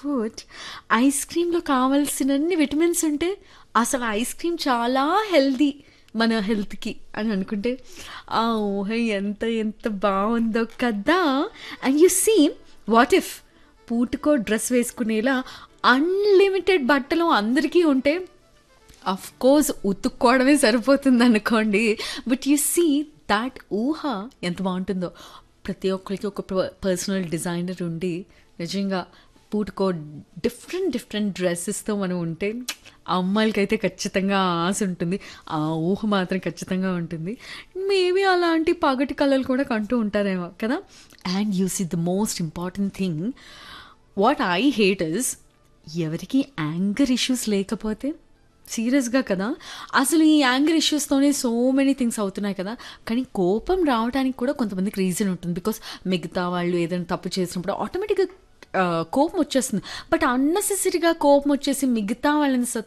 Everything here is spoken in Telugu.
ఫుడ్ ఐస్ క్రీమ్లో కావాల్సినన్ని విటమిన్స్ ఉంటే అసలు ఐస్ క్రీమ్ చాలా హెల్దీ మన హెల్త్కి అని అనుకుంటే ఆ ఊహ ఎంత ఎంత బాగుందో కదా and you see what if పూటకో డ్రెస్ వేసుకునేలా అన్లిమిటెడ్ బట్టలు అందరికీ ఉంటే అఫ్ కోర్స్ ఉతుక్కోవడమే సరిపోతుంది అనుకోండి బట్ యు సీ దాట్ ఊహ ఎంత బాగుంటుందో ప్రతి ఒక్కరికి ఒక పర్సనల్ డిజైనర్ ఉండి నిజంగా పూటకో డిఫరెంట్ డిఫరెంట్ డ్రెస్సెస్తో మనం ఉంటే అమ్మాయిలకైతే ఖచ్చితంగా ఆశ ఉంటుంది ఆ ఊహ మాత్రం ఖచ్చితంగా ఉంటుంది మేబీ అలాంటి పగటి కళలు కూడా కంటూ ఉంటారేమో కదా and you see the most important thing what I hate is ఎవరికి యాంగర్ ఇష్యూస్ లేకపోతే సీరియస్గా కదా అసలు ఈ యాంగర్ ఇష్యూస్తోనే సో మెనీ థింగ్స్ అవుతున్నాయి కదా కానీ కోపం రావడానికి కూడా కొంతమందికి రీజన్ ఉంటుంది బికాస్ మిగతా వాళ్ళు ఏదైనా తప్పు చేసినప్పుడు ఆటోమేటిక్గా కోపం వచ్చేస్తుంది బట్ అన్నెసెసరీగా కోపం వచ్చేసి మిగతా వాళ్ళని